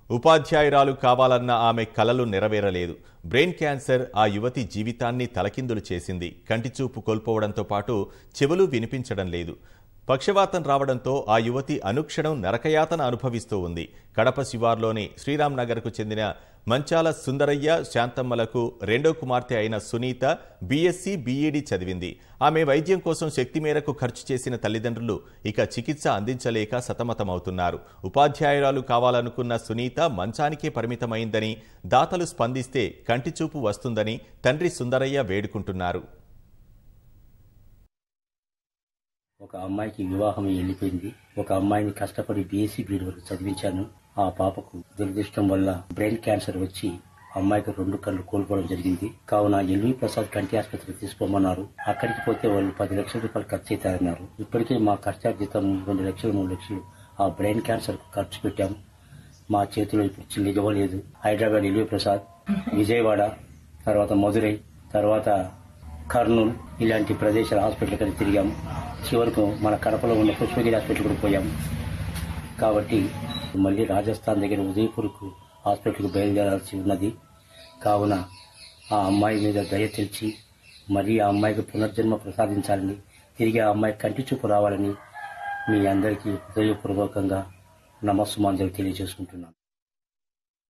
ఉపాధ్యాయురాలు కావాలన్న ఆమె కలలు నెరవేరలేదు బ్రెయిన్ క్యాన్సర్ ఆ యువతి జీవితాన్ని తలకిందులు చేసింది కంటిచూపు కోల్పోవడంతో పాటు చెవులు వినిపించడం లేదు పక్షవాతం రావడంతో ఆ యువతి అనుక్షణం నరకయాతన అనుభవిస్తూ ఉంది కడప శివార్లోని శ్రీరామ్ నగర్కు చెందిన మంచాల సుందరయ్య శాంతమ్మలకు రెండో కుమార్తె అయిన సునీత బీఎస్సీ బీఈడీ చదివింది ఆమె వైద్యం కోసం శక్తి మేరకు ఖర్చు చేసిన తల్లిదండ్రులు ఇక చికిత్స అందించలేక సతమతమవుతున్నారు ఉపాధ్యాయురాలు కావాలనుకున్న సునీత మంచానికే పరిమితమైందని దాతలు స్పందిస్తే కంటిచూపు వస్తుందని తండ్రి సుందరయ్య వేడుకుంటున్నారు ఒక అమ్మాయికి వివాహం వెళ్ళిపోయింది ఒక అమ్మాయిని కష్టపడి బీఎస్సీ బీడ్ వరకు చదివించాను ఆ పాపకు దురదృష్టం వల్ల బ్రెయిన్ క్యాన్సర్ వచ్చి అమ్మాయికి రెండు కళ్ళు కోల్పోవడం జరిగింది కావున ఎల్వి ప్రసాద్ కంటి ఆసుపత్రికి తీసుకోమన్నారు అక్కడికి పోతే వాళ్ళు పది లక్షల రూపాయలు ఖర్చు అవుతారన్నారు ఇప్పటికే మా కష్టార్జితం రెండు లక్షలు మూడు లక్షలు ఆ బ్రెయిన్ క్యాన్సర్ ఖర్చు పెట్టాం మా చేతిలో ఇప్పుడు చిల్లి ఇవ్వలేదు హైదరాబాద్ ఎల్వి ప్రసాద్ విజయవాడ తర్వాత మధురై తర్వాత కర్నూలు ఇలాంటి ప్రదేశాల హాస్పిటల్ కలిసి తిరిగాం చివరకు మన కడపలో ఉన్న పుష్పగిరి హాస్పిటల్ కూడా పోయాం కాబట్టి మళ్ళీ రాజస్థాన్ దగ్గర ఉదయపూర్కు హాస్పిటల్కి బయలుదేరాల్సి ఉన్నది కావున ఆ అమ్మాయి మీద దయ తెలిసి మరీ ఆ అమ్మాయికి పునర్జన్మ ప్రసాదించాలని తిరిగి ఆ అమ్మాయి కంటి చూపు రావాలని మీ అందరికీ హృదయపూర్వకంగా నమస్సుమాంజలు తెలియజేసుకుంటున్నాను